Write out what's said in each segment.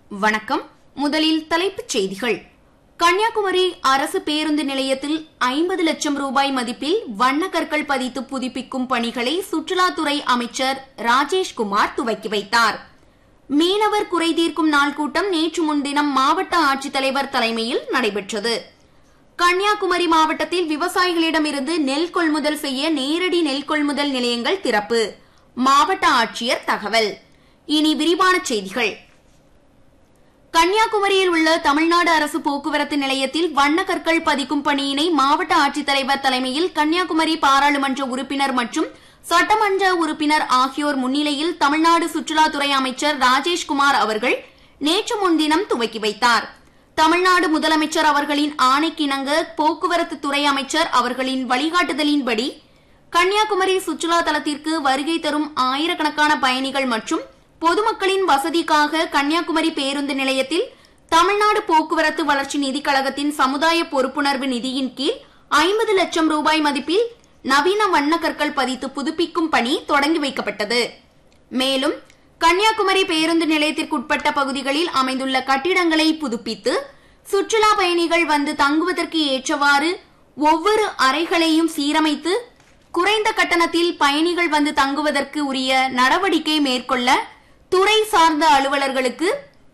வணக்கம் முதலில் தலைப்புச் செய்திகள் கன்னியாகுமரி அரசு பேருந்து நிலையத்தில் ஐம்பது லட்சம் ரூபாய் மதிப்பில் வண்ணக்கற்கள் பதித்து புதுப்பிக்கும் பணிகளை சுற்றுலாத்துறை அமைச்சர் ராஜேஷ்குமார் துவக்கி வைத்தார் மீனவர் குறைதீர்க்கும் நாள் கூட்டம் நேற்று முன்தினம் மாவட்ட ஆட்சித்தலைவர் தலைமையில் நடைபெற்றது கன்னியாகுமரி மாவட்டத்தில் விவசாயிகளிடமிருந்து நெல் கொள்முதல் செய்ய நேரடி நெல் கொள்முதல் நிலையங்கள் திறப்பு மாவட்ட ஆட்சியர் தகவல் இனி விரிவான செய்திகள் கன்னியாகுமரியில் உள்ள தமிழ்நாடு அரசு போக்குவரத்து நிலையத்தில் வண்ணக்கற்கள் பதிக்கும் பணியினை மாவட்ட ஆட்சித்தலைவர் தலைமையில் கன்னியாகுமரி பாராளுமன்ற உறுப்பினர் மற்றும் சட்டமன்ற உறுப்பினர் ஆகியோர் முன்னிலையில் தமிழ்நாடு சுற்றுலாத்துறை அமைச்சர் ராஜேஷ்குமார் அவர்கள் நேற்று முன்தினம் துவக்கி வைத்தார் தமிழ்நாடு முதலமைச்சர் அவர்களின் ஆணைக்கிணங்க போக்குவரத்து துறை அமைச்சர் அவர்களின் வழிகாட்டுதலின்படி கன்னியாகுமரி சுற்றுலா தலத்திற்கு வருகை தரும் ஆயிரக்கணக்கான பயணிகள் மற்றும் பொதுமக்களின் வசதிக்காக கன்னியாகுமரி பேருந்து நிலையத்தில் தமிழ்நாடு போக்குவரத்து வளர்ச்சி நிதிக் கழகத்தின் சமுதாய பொறுப்புணர்வு நிதியின் கீழ் ஐம்பது லட்சம் ரூபாய் மதிப்பில் நவீன வண்ணக்கற்கள் பதித்து புதுப்பிக்கும் பணி தொடங்கி வைக்கப்பட்டது மேலும் கன்னியாகுமரி பேருந்து நிலையத்திற்குட்பட்ட பகுதிகளில் அமைந்துள்ள கட்டிடங்களை புதுப்பித்து சுற்றுலா பயணிகள் வந்து தங்குவதற்கு ஏற்றவாறு ஒவ்வொரு அறைகளையும் சீரமைத்து குறைந்த கட்டணத்தில் பயணிகள் வந்து தங்குவதற்கு உரிய நடவடிக்கை மேற்கொள்ள துறை சார்ந்த அலுவலர்களுக்கு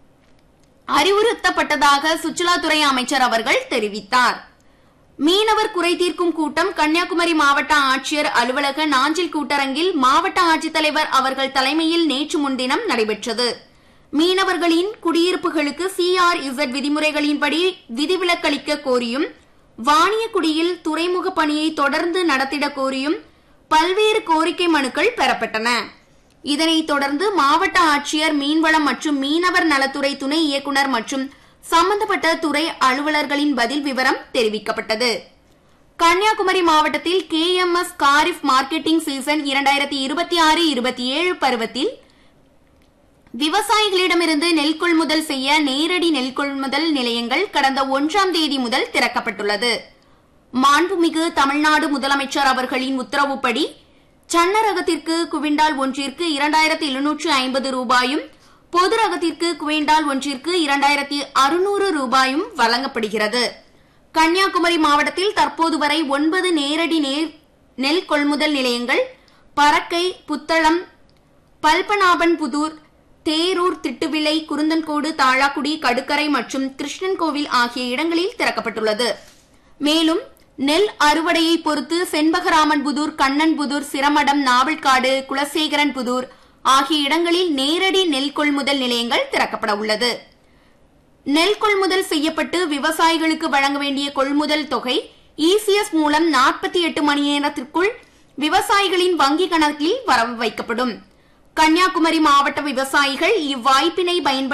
அறிவுறுத்தப்பட்டதாக சுற்றுலாத்துறை அமைச்சர் அவர்கள் தெரிவித்தார் மீனவர் குறை தீர்க்கும் கூட்டம் கன்னியாகுமரி மாவட்ட ஆட்சியர் அலுவலக நாஞ்சில் கூட்டரங்கில் மாவட்ட ஆட்சித்தலைவர் அவர்கள் தலைமையில் நேற்று முன்தினம் நடைபெற்றது மீனவர்களின் குடியிருப்புகளுக்கு சிஆர்இசட் விதிமுறைகளின்படி விதிவிலக்களிக்க கோரியும் வாணியக்குடியில் துறைமுக பணியை தொடர்ந்து நடத்திட கோரியும் பல்வேறு கோரிக்கை மனுக்கள் பெறப்பட்டன இதனைத் தொடர்ந்து மாவட்ட ஆட்சியர் மீன்வளம் மற்றும் மீனவர் நலத்துறை துணை இயக்குநர் மற்றும் சம்பந்தப்பட்ட துறை அலுவலர்களின் பதில் விவரம் தெரிவிக்கப்பட்டது கன்னியாகுமரி மாவட்டத்தில் K M S kharif marketing season இரண்டாயிரத்தி இருபத்தி ஆறு இருபத்தி ஏழு பருவத்தில் விவசாயிகளிடமிருந்து நெல் கொள்முதல் செய்ய நேரடி நெல் கொள்முதல் நிலையங்கள் கடந்த ஒன்றாம் தேதி முதல் திறக்கப்பட்டுள்ளது மாண்புமிகு தமிழ்நாடு முதலமைச்சர் அவர்களின் உத்தரவுப்படி சன்ன ரகத்திற்கு குவிண்டால் ஒன்றிற்கு இரண்டாயிரத்தி எழுநூற்று ஐம்பது ரூபாயும் பொது ரகத்திற்கு குவிண்டால் ஒன்றிற்கு இரண்டாயிரத்தி அறுநூறு ரூபாயும் வழங்கப்படுகிறது கன்னியாகுமரி மாவட்டத்தில் தற்போது வரை ஒன்பது நேரடி நெல் கொள்முதல் நிலையங்கள் பறக்கை புத்தளம் பல்பநாபன் புதூர் தேரூர் திட்டுவிளை குருந்தன்கோடு தாழாக்குடி கடுக்கரை மற்றும் கிருஷ்ணன் கோவில் ஆகிய இடங்களில் திறக்கப்பட்டுள்ளது மேலும் நெல் அறுவடையை பொறுத்து செண்பகராமன் புதூர் கண்ணன் புதூர் சிரமடம் நாவல்காடு குலசேகரன் புதூர் ஆகிய இடங்களில் நேரடி நெல் கொள்முதல் நிலையங்கள் திறக்கப்பட உள்ளது நெல் கொள்முதல் செய்யப்பட்டு விவசாயிகளுக்கு வழங்க வேண்டிய கொள்முதல் தொகை இசிஎஸ் மூலம் நாற்பத்தி எட்டு மணி நேரத்திற்குள் விவசாயிகளின் வங்கி கணக்கில் வரவு வைக்கப்படும் கன்னியாகுமரி மாவட்ட விவசாயிகள் இவ்வாய்ப்பினை பயன்படுத்தி